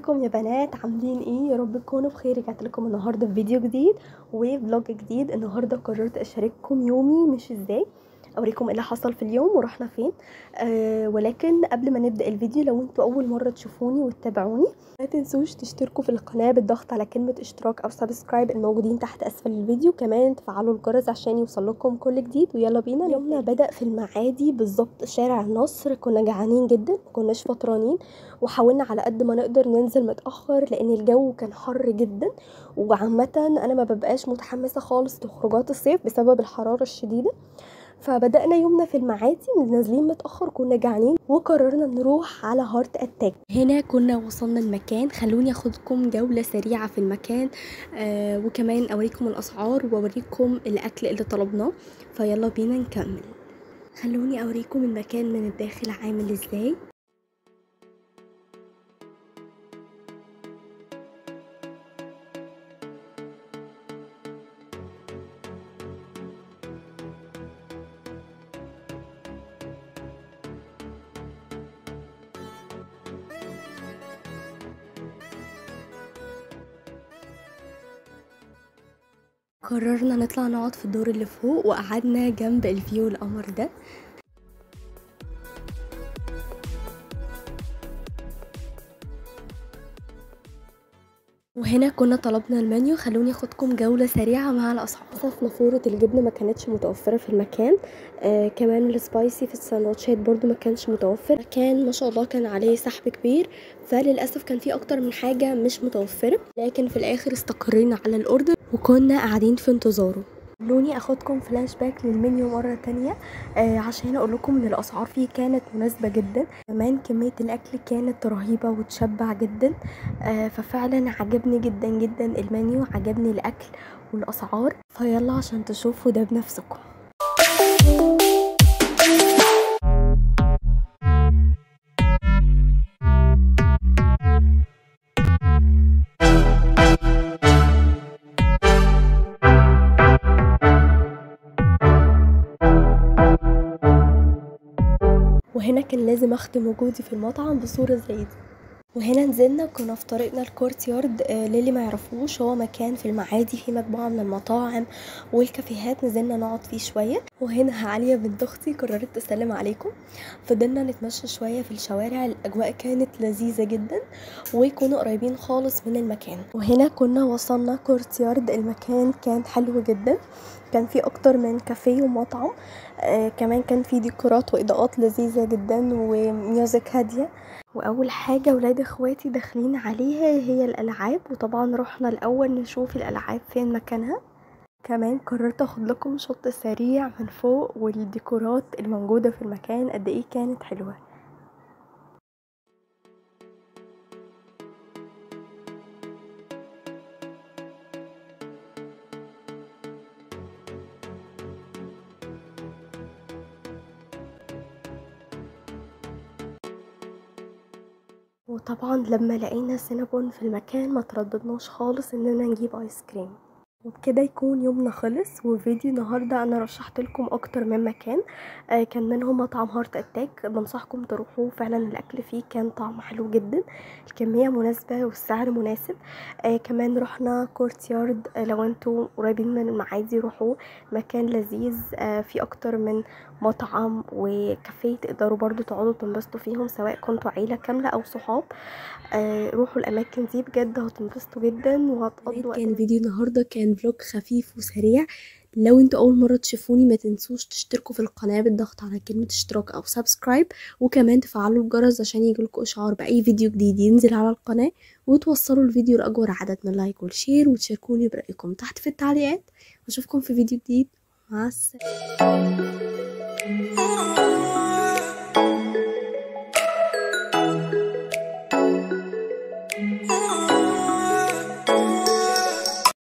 ازيكم يا بنات عاملين ايه يا رب تكونوا بخير رجعت لكم النهارده في فيديو جديد وفلوج جديد النهارده قررت اشارككم يومي مش ازاي اوريكم ايه اللي حصل في اليوم ورحنا فين آه ولكن قبل ما نبدا الفيديو لو انتوا اول مره تشوفوني وتتابعوني ما تنسوش تشتركوا في القناه بالضغط على كلمه اشتراك او سبسكرايب الموجودين تحت اسفل الفيديو كمان تفعلوا الجرس عشان يوصل لكم كل جديد ويلا بينا يومنا بدا في المعادي بالظبط شارع النصر كنا جعانين جدا ما كناش فطرانين وحاولنا على قد ما نقدر ننزل متاخر لان الجو كان حر جدا وعامه انا ما ببقاش متحمسه خالص لخروجات الصيف بسبب الحراره الشديده فبدأنا يومنا في المعادي نازلين متأخر كنا جعانين وقررنا نروح على هارت اتاك هنا كنا وصلنا المكان خلوني اخدكم جولة سريعة في المكان آه وكمان اوريكم الاسعار واوريكم الاكل اللي طلبناه فيلا بينا نكمل خلوني اوريكم المكان من الداخل عامل ازاي قررنا نطلع نقعد في الدور اللي فوق وقعدنا جنب الفيو القمر ده وهنا كنا طلبنا المنيو خلوني اخدكم جولة سريعة مع الاسعار للاسف نافورة الجبنة ما كانتش متوفرة في المكان آه كمان السبايسي في السندوتشات برضو ما كانش متوفر كان ما شاء الله كان عليه سحب كبير فللاسف كان في اكتر من حاجة مش متوفرة لكن في الاخر استقرينا على الاوردر وكنا قاعدين في انتظاره خلوني اخدكم فلاش باك للمنيو مره تانية آه عشان اقول لكم ان الاسعار فيه كانت مناسبه جدا كمان كميه الاكل كانت رهيبه وتشبع جدا آه ففعلا عجبني جدا جدا المنيو عجبني الاكل والاسعار فيلا عشان تشوفوا ده بنفسكم وهنا كان لازم اختم وجودي في المطعم بصورة زي دي وهنا نزلنا كنا في طريقنا الكورت يارد آه للي ما يعرفوش هو مكان في المعادي فيه مجموعه من المطاعم والكافيهات نزلنا نقعد فيه شويه وهنا عاليه بنت اختي قررت تسلم عليكم فضلنا نتمشى شويه في الشوارع الاجواء كانت لذيذه جدا وكنا قريبين خالص من المكان وهنا كنا وصلنا كورت يارد المكان كان حلو جدا كان في اكتر من كافيه ومطعم آه كمان كان في ديكورات واضاءات لذيذه جدا وميوزك هاديه واول حاجه ولاد اخواتي داخلين عليها هي الالعاب وطبعا رحنا الاول نشوف الالعاب فين مكانها كمان قررت اخد لكم شط سريع من فوق والديكورات الموجوده في المكان قد ايه كانت حلوه وطبعا لما لقينا سينابون في المكان ما ترددناش خالص اننا نجيب ايس كريم وبكده يكون يومنا خلص وفيديو النهارده انا رشحت لكم اكتر من مكان آه كان منهم مطعم هارت اتاك بنصحكم تروحوه فعلا الاكل فيه كان طعمه حلو جدا الكميه مناسبه والسعر مناسب آه كمان رحنا كورت يارد آه لو انتوا قريبين من المعادي روحوه مكان لذيذ آه في اكتر من مطعم وكافيه تقدروا برضو تقعدوا تنبسطوا فيهم سواء كنتوا عيله كامله او صحاب آه روحوا الاماكن دي بجد هتنبسطوا جدا وهتقضوا كان فيديو النهارده كان فلوج خفيف وسريع لو انتوا اول مره تشوفوني ما تنسوش تشتركوا في القناه بالضغط على كلمه اشتراك او سبسكرايب وكمان تفعلوا الجرس عشان يجيلكوا اشعار باي فيديو جديد ينزل على القناه وتوصلوا الفيديو لاكبر عدد من اللايك والشير وتشاركوني برايكم تحت في التعليقات واشوفكم في فيديو جديد مع السلامه